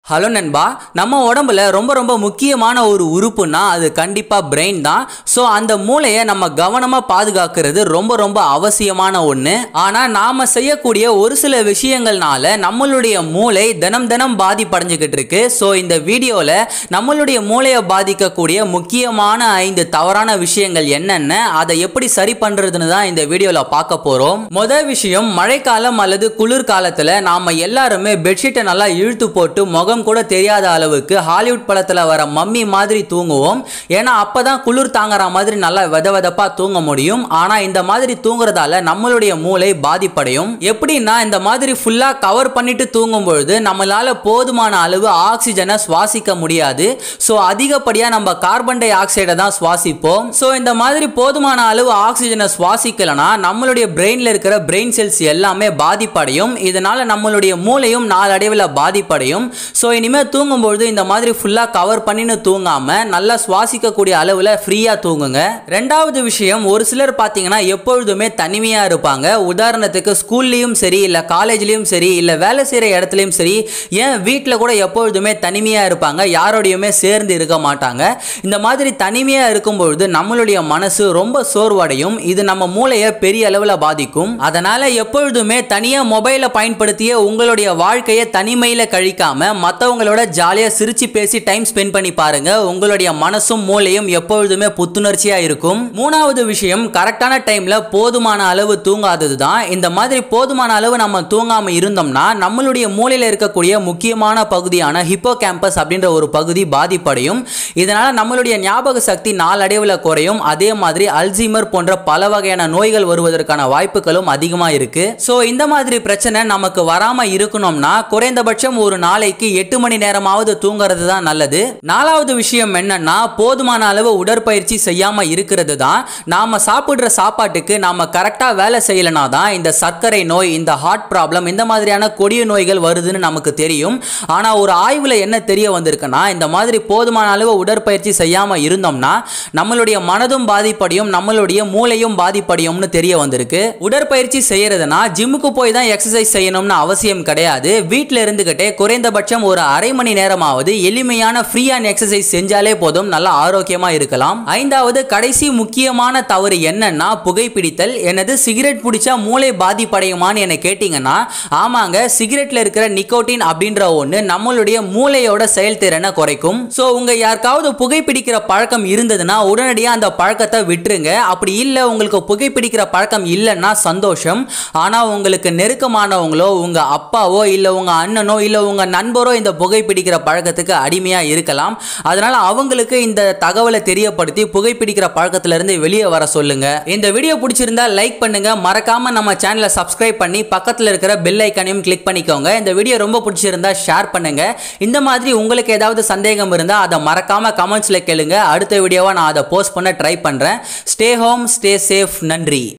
hello நண்பா நம்ம உடம்புல ரொம்ப ரொம்ப முக்கியமான ஒரு உறுப்புனா அது கண்டிப்பாக பிரெயின் தான் ஸோ அந்த மூளையை நம்ம கவனமாக பாதுகாக்கிறது ரொம்ப ரொம்ப அவசியமான ஒன்று ஆனால் நாம் செய்யக்கூடிய ஒரு சில விஷயங்கள்னால நம்மளுடைய மூளை தினம் தினம் பாதிப்படைஞ்சுக்கிட்டு இருக்கு ஸோ இந்த வீடியோவில் நம்மளுடைய மூளையை பாதிக்கக்கூடிய முக்கியமான ஐந்து தவறான விஷயங்கள் என்னென்ன அதை எப்படி சரி பண்ணுறதுன்னு தான் இந்த வீடியோவில் பார்க்க போகிறோம் முதல் விஷயம் மழைக்காலம் அல்லது குளிர்காலத்தில் நாம் எல்லாருமே பெட்ஷீட்டை நல்லா இழுத்து போட்டு முகம் கூட தெரியாத அளவுக்கு ஹாலிவுட் படத்தில் வர மம்மி மாதிரி தூங்குவோம் ஏன்னா அப்போ தான் குளிர் தாங்குற மாதிரி நல்லா வெத வெதப்பாக தூங்க முடியும் ஆனால் இந்த மாதிரி தூங்குறதால நம்மளுடைய மூளை பாதிப்படையும் எப்படின்னா இந்த மாதிரி ஃபுல்லாக கவர் பண்ணிட்டு தூங்கும் பொழுது நம்மளால போதுமான அளவு ஆக்சிஜனை சுவாசிக்க முடியாது ஸோ அதிகப்படியாக நம்ம கார்பன் டை ஆக்சைடை தான் சுவாசிப்போம் ஸோ இந்த மாதிரி போதுமான அளவு ஆக்சிஜனை சுவாசிக்கலனா நம்மளுடைய பிரெயினில் இருக்கிற பிரெயின் செல்ஸ் எல்லாமே பாதிப்படையும் இதனால நம்மளுடைய மூளையும் நாளடைவில் பாதிப்படையும் ஸோ இனிமேல் தூங்கும்பொழுது இந்த மாதிரி ஃபுல்லாக கவர் பண்ணின்னு தூங்காம நல்லா சுவாசிக்கக்கூடிய அளவில் ஃப்ரீயாக தூங்குங்க ரெண்டாவது விஷயம் ஒரு சிலர் பார்த்தீங்கன்னா எப்பொழுதுமே தனிமையாக இருப்பாங்க உதாரணத்துக்கு ஸ்கூல்லையும் சரி இல்லை காலேஜ்லேயும் சரி இல்லை வேலை செய்கிற இடத்துலையும் சரி ஏன் வீட்டில் கூட எப்பொழுதுமே தனிமையாக இருப்பாங்க யாரோடையுமே சேர்ந்து இருக்க மாட்டாங்க இந்த மாதிரி தனிமையாக இருக்கும்பொழுது நம்மளுடைய மனசு ரொம்ப சோர்வடையும் இது நம்ம மூளையை பெரிய அளவில் பாதிக்கும் அதனால் எப்பொழுதுமே தனியாக மொபைலை பயன்படுத்திய உங்களுடைய வாழ்க்கையை தனிமையில் கழிக்காம மற்றவங்களோட ஜாலியாக சிரிச்சு பேசி டைம் ஸ்பெண்ட் பண்ணி பாருங்க உங்களுடைய மனசும் மூளையும் எப்பொழுதுமே புத்துணர்ச்சியாக இருக்கும் மூணாவது விஷயம் கரெக்டான டைமில் போதுமான அளவு தூங்காதது தான் இந்த மாதிரி போதுமான அளவு நம்ம தூங்காமல் இருந்தோம்னா நம்மளுடைய மூளையில் இருக்கக்கூடிய முக்கியமான பகுதியான ஹிப்போ கேம்பஸ் அப்படின்ற ஒரு பகுதி பாதிப்படையும் இதனால் நம்மளுடைய ஞாபக சக்தி நாளடைவில் குறையும் அதே மாதிரி அல்சீமர் போன்ற பல வகையான நோய்கள் வருவதற்கான வாய்ப்புகளும் அதிகமாக இருக்கு ஸோ இந்த மாதிரி பிரச்சனை நமக்கு வராமல் இருக்கணும்னா குறைந்தபட்சம் ஒரு நாளைக்கு எட்டு மணி நேரமாவது தூங்குறது தான் நல்லது நாலாவது விஷயம் என்னன்னா போதுமான அளவு உடற்பயிற்சி செய்யாம இருக்கிறது தான் நாம சாப்பிடுற சாப்பாட்டுக்கு நாம கரெக்டா வேலை செய்யலனா தான் இந்த சர்க்கரை நோய் இந்த ஹார்ட் ப்ராப்ளம் இந்த மாதிரியான கொடிய நோய்கள் வருதுன்னு நமக்கு தெரியும் ஆனா ஒரு ஆய்வுல என்ன தெரிய வந்திருக்குன்னா இந்த மாதிரி போதுமான அளவு உடற்பயிற்சி செய்யாம இருந்தோம்னா நம்மளுடைய மனதும் பாதிப்படையும் நம்மளுடைய மூளையும் பாதிப்படையும்னு தெரிய வந்திருக்கு உடற்பயிற்சி செய்யறதுனா ஜிம்முக்கு போய் தான் எக்ஸசைஸ் செய்யணும்னு அவசியம் கிடையாது வீட்டில் இருந்துகிட்டே குறைந்தபட்சம் ஒரு அரை மணி நேரமாவது எளிமையான ஃப்ரீ அண்ட் எக்ஸசைஸ் செஞ்சாலே போதும் நல்லா ஆரோக்கியமா இருக்கலாம் ஐந்தாவது கடைசி முக்கியமான தவறு என்னன்னா புகைப்பிடித்தல் எனது சிகரெட் பிடிச்சா மூளை பாதிப்படையுமான்னு என்ன கேட்டிங்கன்னா ஆமாங்க சிகரெட்ல இருக்கிற நிக்கோட்டின் அப்படின்ற ஒன்று நம்மளுடைய மூளையோட செயல்திறனை குறைக்கும் ஸோ உங்க யாருக்காவது புகைப்பிடிக்கிற பழக்கம் இருந்ததுன்னா உடனடியாக அந்த பழக்கத்தை விட்டுருங்க அப்படி இல்லை உங்களுக்கு புகைப்பிடிக்கிற பழக்கம் இல்லைன்னா சந்தோஷம் ஆனால் உங்களுக்கு நெருக்கமானவங்களோ உங்க அப்பாவோ இல்லை உங்க அண்ணனோ இல்லை உங்க நண்பரோ இந்த புகைப்பிடிக்கிற பழக்கத்துக்கு அடிமையாக இருக்கலாம் அதனால அவங்களுக்கு இந்த தகவலை தெரியப்படுத்தி புகைப்பிடிக்கிற பழக்கத்திலிருந்து வெளியே வர சொல்லுங்க இந்த வீடியோ பிடிச்சிருந்தா லைக் பண்ணுங்க மறக்காம நம்ம சேனலை சப்ஸ்கிரைப் பண்ணி பக்கத்தில் இருக்கிற பெல் ஐக்கனையும் கிளிக் பண்ணிக்கோங்க இந்த வீடியோ ரொம்ப பிடிச்சிருந்தா ஷேர் பண்ணுங்க இந்த மாதிரி உங்களுக்கு ஏதாவது சந்தேகம் இருந்தால் அதை மறக்காம கமெண்ட்ஸில் கேளுங்க அடுத்த வீடியோவை நான் அதை போஸ்ட் பண்ண ட்ரை பண்ணுறேன் ஸ்டே ஹோம் ஸ்டே சேஃப் நன்றி